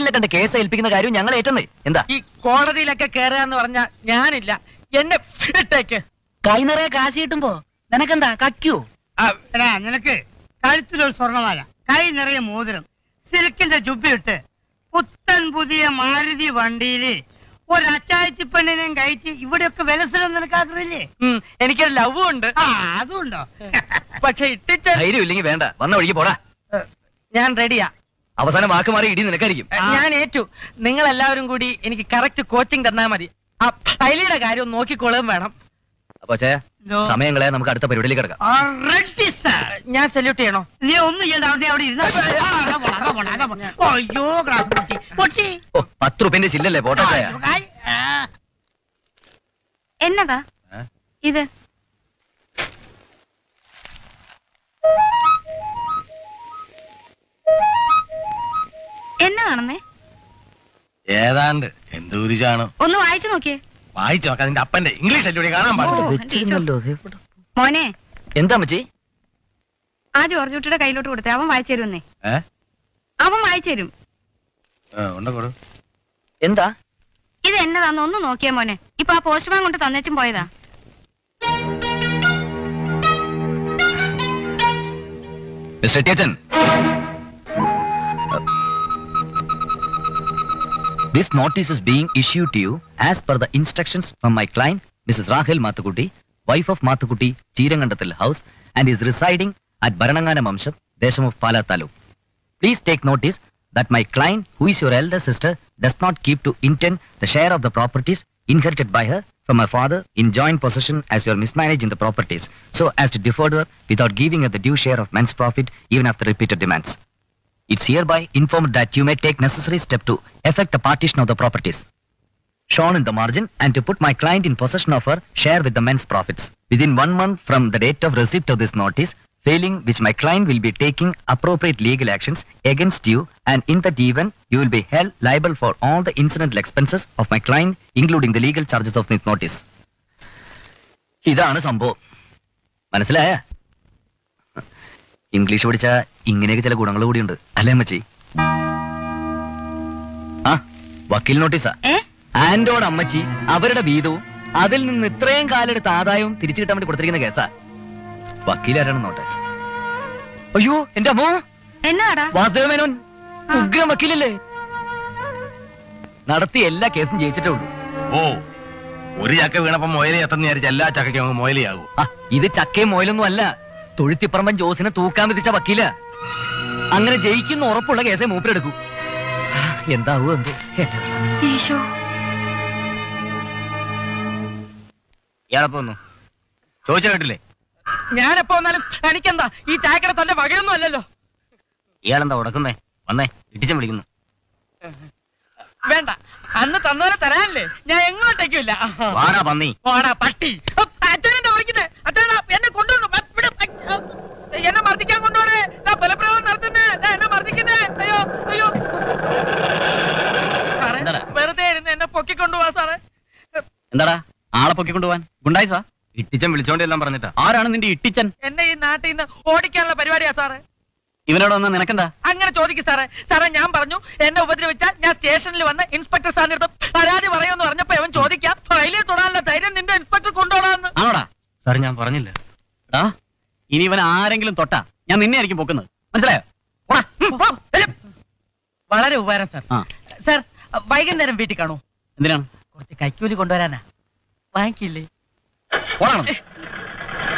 സ്റ്റേഷനിൽ കണ്ട് കേസ് ഏൽപ്പിക്കുന്ന കാര്യം ഞങ്ങൾ ഏറ്റെന്നേ എന്താ ഈ കോടതിയിലൊക്കെ കയറുക പറഞ്ഞ ഞാനില്ല എന്നെ ഇട്ടേക്ക് കൈ നിറയെ കാശ് കിട്ടുമ്പോ നിനക്കെന്താ കക്കൂ ആ, എടാ നിനക്ക് കഴുത്തിലൊരു സ്വർണ്ണമാല കൈ നിറയെ മോതിരം സിൽക്കിന്റെ ജുബിട്ട് പുത്തൻ പുതിയ മാരുതി വണ്ടിയില് ഒരു അച്ചായത്തി പെണ്ണിനെയും കയറ്റി ഇവിടെയൊക്കെ വിലസരം നിനക്ക് ആഗ്രഹില്ലേ ഉം, എനിക്കൊരു ലവ് ഉണ്ട് ആ അതുണ്ടോ പക്ഷെ ഇട്ടിച്ച ധൈര്യം ഇല്ലെങ്കിൽ വേണ്ട വന്ന വഴിക്ക് പോടാ ഞാൻ റെഡിയാ അവസാനം വാക്ക് മാറി ഇടി നിനക്കായിരിക്കും ഞാൻ ഏറ്റു നിങ്ങൾ എല്ലാവരും കൂടി എനിക്ക് കറക്റ്റ് കോച്ചിങ് തന്നാ മതി ആ പൈലിയുടെ കാര്യം ഒന്ന് നോക്കിക്കോളും വേണം അപ്പൊ ചേ എന്തോ? സമയങ്ങളെ നമുക്ക് അടുത്ത പരിപാടിയിലേക്ക് കിടക്കാം ആ, ready, sir. ഞാൻ സല്യൂട്ട് ചെയ്യണോ നീ ഒന്നും ചെയ്യണ്ട അവിടെ അവിടെ ഇരുന്നാ മതി. ആ, അതാ പോണെ, അതാ പോണെ, അതാ പോണെ. അയ്യോ ഗ്ലാസ് പൊട്ടി പൊട്ടി ഓ പത്ത് റുപ്യന്റെ ചില്ലല്ലേ പോട്ടെ ചേ അയ്യോ, കായ്. ആ. എന്നതാ ഇത് എന്നതാണെന്നേ ഏതാണ്ട് എന്ത് ഗുരുജാണ് ഒന്ന് വായിച്ചു നോക്കിയേ വായിച്ചു നോക്കാം അതിന്റെ അപ്പന്റെ ഇംഗ്ലീഷ് അല്ലൂടെ കാണാൻ പാടില്ല ഓ, ടീച്ചർ. മോനെ എന്താ അമ്മച്ചി ആ ജോർജ് കുട്ടിയുടെ കയ്യിലോട്ട് കൊടുത്തേ അവൻ വായിച്ചു തരുമെന്നേ ഏ അവൻ വായിച്ചു തരും ആ, ഉണ്ട് കൊടു എന്താ ഇത് എന്നതാന്ന് ഒന്ന് നോക്കിയേ മോനെ ഇപ്പൊ ആ പോസ്റ്റ്മാൻ കൊണ്ട് തന്നേച്ചും പോയതാ മിസ്റ്റർ ടിയച്ചൻ This notice is being issued to you as per the instructions from my client, Mrs. Rahel Mathukutti, wife of Mathukutti, Cheerangandathil House, and is residing at Baranangana Mamsham, Desham of Pala Taluk. Please take notice that my client, who is your elder sister, does not keep to intend the share of the properties inherited by her from her father in joint possession as you are mismanaging the properties, so as to defer her without giving her the due share of men's profit even after repeated demands. It's hereby informed that you may take necessary step to effect the partition of the properties shown in the margin and to put my client in possession of her share with the men's profits within one month from the date of receipt of this notice, failing which my client will be taking appropriate legal actions against you and in that event you will be held liable for all the incidental expenses of my client including the legal charges of this notice. ഇതാണ് സംഭവം മനസ്സിലായ English പഠിച്ച ഇങ്ങനെയൊക്കെ ചില ഗുണങ്ങൾ കൂടിയുണ്ട് അല്ലേ അമ്മച്ചി ആ വക്കീൽ നോട്ടീസാ ഏ ആന്റോട് അമ്മച്ചി അവരുടെ വീതവും അതിൽ നിന്ന് ഇത്രയും കാലെടുത്ത ആദായവും തിരിച്ചു കിട്ടാൻ വേണ്ടി കൊടുത്തിരിക്കുന്ന കേസാ വക്കീലാരാണ് നോട്ടെ അയ്യോ എന്റെ അമ്മോ എന്നതാടാ വാസുദേവ മേനോൻ ഉഗ്രം വക്കീലല്ലേ നടത്തി എല്ലാ കേസും ജയിച്ചിട്ടേ ഉള്ളൂ ഓ ഒരു ചക്ക വീണപ്പോ മൊയലി എത്തുന്ന വിചാരിച്ച എല്ലാ ചക്കയ്ക്കും അങ്ങ് മൊയലിയാകും ആ ഇത് ചക്കയും മോയിലൊന്നും അല്ല തൊഴുത്തിപ്പറമ്പൻ ജോസിനെ തൂക്കാൻ വിധിച്ച വക്കീല അങ്ങനെ ജയിക്കുന്ന ഉറപ്പുള്ള കേസേ മൂപ്പിലെടുക്കൂ ആ, എന്താവോ എന്തോ എന്റെ ഈശോ ഇയാളെപ്പോ വന്നു ചോദിച്ച കേട്ടില്ലേ ഞാനെപ്പോ വന്നാലും എനിക്കെന്താ ഈ ചായക്കട തന്റെ വകയൊന്നും അല്ലല്ലോ ഇയാളെന്താ ഉടക്കുന്നേ വന്നേ ഇടിച്ചും വിളിക്കുന്നു വേണ്ട അന്ന് തന്നവരെ തരാനല്ലേ ഞാൻ എങ്ങോട്ടേക്കും ഇല്ല വാടാ പന്നി ഓടാ പട്ടി അച്ഛനെ വിളിക്കുന്നേ അച്ഛനാ എന്നെ കൊണ്ടുവന്നു അ, ഇവിടെ, അ, അ, എന്നെ മർദ്ദിക്കാൻ കൊണ്ടുപോണേ ദാ ബലപ്രയോഗം നടത്തുന്നേ ദാ എന്നെ മർദ്ദിക്കുന്നേ അയ്യോ അയ്യോ സാറേ, എന്താടാ? വെറുതെ ഇരുന്ന് എന്നെ പൊക്കിക്കൊണ്ടുപോവാ സാറേ എന്താടാ ആളെ പൊക്കിക്കൊണ്ടുപോവാൻ ഗുണ്ടായിസാ ഇട്ടിച്ചൻ വിളിച്ചോണ്ട് എല്ലാം പറഞ്ഞിട്ടാ ആരാണ് നിന്റെ ഇട്ടിച്ചൻ എന്നെ ഈ നാട്ടിൽ നിന്ന് ഓടിക്കാനുള്ള പരിപാടിയാ സാറേ ഇവനോട് വന്ന് നിനക്കെന്താ അങ്ങനെ ചോദിക്കും സാറേ സാറേ ഞാൻ പറഞ്ഞു എന്നെ ഉപദ്രവിച്ചാൽ ഞാൻ സ്റ്റേഷനിൽ വന്ന് ഇൻസ്പെക്ടർ സാറിന്റെ അടുത്ത് പരാതി പറയുമെന്ന് പറഞ്ഞപ്പോ അവൻ ചോദിക്കാം ഫയലിൽ തൊടാനുള്ള ധൈര്യം നിന്റെ ഇൻസ്പെക്ടർ കൊണ്ടുപോടാന്ന് ആണോടാ സാർ ഞാൻ പറഞ്ഞില്ല എടാ ഇനി ഇവൻ ആരെങ്കിലും തൊട്ടാ ഞാൻ നിന്നെ ആയിരിക്കും പൊക്കുന്നത് മനസ്സിലായോ പോടാ. ഉം, പോ, ചെല്ലും. വളരെ ഉപകാരം സാർ ആ. സാർ വൈകുന്നേരം വീട്ടിൽ കാണൂ എന്തിനാണ് കുറച്ച് കൈക്കൂലി കൊണ്ടുവരാനാ വാങ്ങിക്കില്ലേ പോടാ